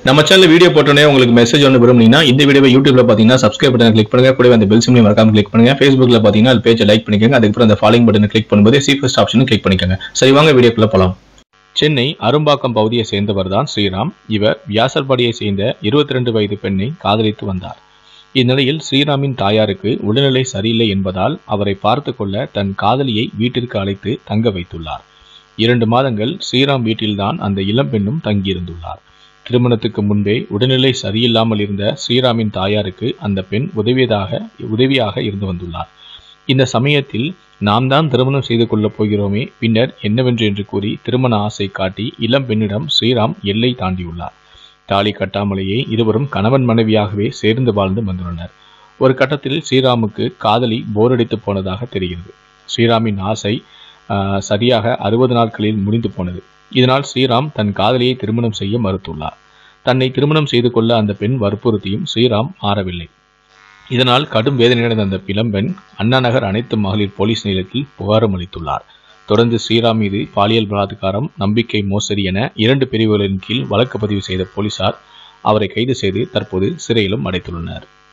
நம்ம channel video போட்டோன்னே உங்களுக்கு மெசேஜ் ஒன்று விரும்புனீங்கன்னா இந்த வீடியோவை யூடியூப்ல பார்த்தீங்கன்னா சப்ஸ்கிரைப் பட்டன் கிளிக் பண்ணுங்க கூடவே அந்த பெல் சிம்லையும் மறக்காம கிளிக் பண்ணுங்க ஃபேஸ்புக்ல பார்த்தீங்கன்னா அது பேஜை லைக் பண்ணிக்கோங்க அதுக்கப்புறம் அந்த ஃபாலோயிங் பட்டனை கிளிக் பண்ணும்போது சி ஃபர்ஸ்ட் ஆப்ஷனும் கிளிக் பண்ணிக்கோங்க சரி வாங்க வீடியோக்குள்ள போலாம் சென்னை அரும்பாக்கம் பகுதியை சேர்ந்தவர் தான் ஸ்ரீராம் இவர் வியாசர்பாடியை சேர்ந்த இருபத்தி ரெண்டு வயது பெண்ணை காதலித்து வந்தார் இந்நிலையில் ஸ்ரீராமின் தாயாருக்கு உடல்நிலை சரியில்லை என்பதால் அவரை பார்த்து கொள்ள தன் காதலியை வீட்டிற்கு அழைத்து தங்க வைத்துள்ளார் இரண்டு மாதங்கள் ஸ்ரீராம் வீட்டில்தான் அந்த இளம்பெண்ணும் தங்கியிருந்துள்ளார் திருமணத்துக்கு முன்பே உடல்நிலை சரியில்லாமல் இருந்த ஸ்ரீராமின் தாயாருக்கு அந்த பெண் உதவியதாக உதவியாக இருந்து வந்துள்ளார் இந்த சமயத்தில் நாம் தான் திருமணம் செய்து கொள்ளப் போகிறோமே பின்னர் என்னவென்று என்று கூறி திருமண ஆசை காட்டி இளம் பெண்ணிடம் ஸ்ரீராம் எல்லை தாண்டியுள்ளார் தாலி கட்டாமலேயே இருவரும் கணவன் மனைவியாகவே சேர்ந்து வாழ்ந்து வந்துள்ளனர் ஒரு கட்டத்தில் ஸ்ரீராமுக்கு காதலி போரடித்து போனதாக தெரிகிறது ஸ்ரீராமின் ஆசை ஆஹ், சரியாக அறுபது நாட்களில் முடிந்து போனது இதனால் ஸ்ரீராம் தன் காதலியை திருமணம் செய்ய மறுத்துள்ளார் தன்னை திருமணம் செய்து கொள்ள அந்த பெண் வற்புறுத்தியும் ஸ்ரீராம் மாறவில்லை இதனால் கடும் வேதனையடைந்த அந்த இளம்பெண் அண்ணா நகர் அனைத்து மகளிர் போலீஸ் நிலையத்தில் புகாரும் அளித்துள்ளார் தொடர்ந்து ஸ்ரீராம் மீது பாலியல் பலாத்காரம் நம்பிக்கை மோசடி என இரண்டு பிரிவுகளின் கீழ் வழக்கு பதிவு செய்த போலீசார் அவரை கைது செய்து தற்போது சிறையிலும் அடைத்துள்ளனர்